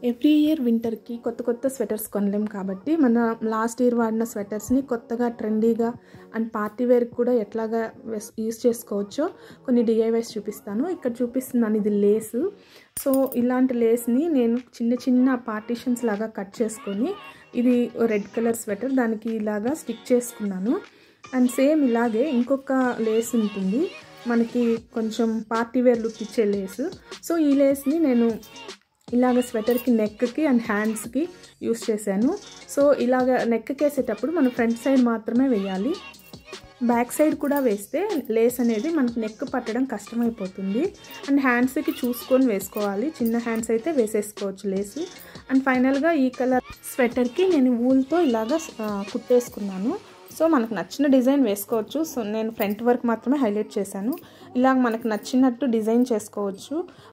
every year వింటర్కి కొత్త కొత్త sweaters కొనలేం కాబట్టి మన లాస్ట్ ఇయర్ వాడిన స్వెటర్స్ని కొత్తగా ట్రెండీగా అండ్ పార్టీ వేర్ కూడా ఎట్లాగా యూస్ చేసుకోవచ్చో కొన్ని డిఐవైస్ చూపిస్తాను ఇక్కడ చూపిస్తున్నాను ఇది లేసు సో ఇలాంటి లేస్ని నేను చిన్న చిన్న పార్టీషన్స్ లాగా కట్ చేసుకొని ఇది రెడ్ కలర్ స్వెటర్ దానికి ఇలాగా స్టిక్ చేసుకున్నాను అండ్ సేమ్ ఇలాగే ఇంకొక లేస్ ఉంటుంది మనకి కొంచెం పార్టీ వేర్ లుక్ ఇచ్చే లేస్ సో ఈ లేస్ని నేను ఇలాగ స్వెటర్కి నెక్కి అండ్ హ్యాండ్స్కి యూస్ చేశాను సో ఇలాగ నెక్కి వేసేటప్పుడు మనం ఫ్రంట్ సైడ్ మాత్రమే వేయాలి బ్యాక్ సైడ్ కూడా వేస్తే లేస్ అనేది మనకు నెక్ పట్టడం కష్టమైపోతుంది అండ్ హ్యాండ్స్కి చూసుకొని వేసుకోవాలి చిన్న హ్యాండ్స్ అయితే వేసేసుకోవచ్చు లేసు అండ్ ఫైనల్గా ఈ కలర్ స్వెటర్కి నేను వూల్తో ఇలాగ కుట్టేసుకున్నాను సో మనకు నచ్చిన డిజైన్ వేసుకోవచ్చు సో నేను ఫ్రంట్ వర్క్ మాత్రమే హైలైట్ చేశాను ఇలాగ మనకు నచ్చినట్టు డిజైన్ చేసుకోవచ్చు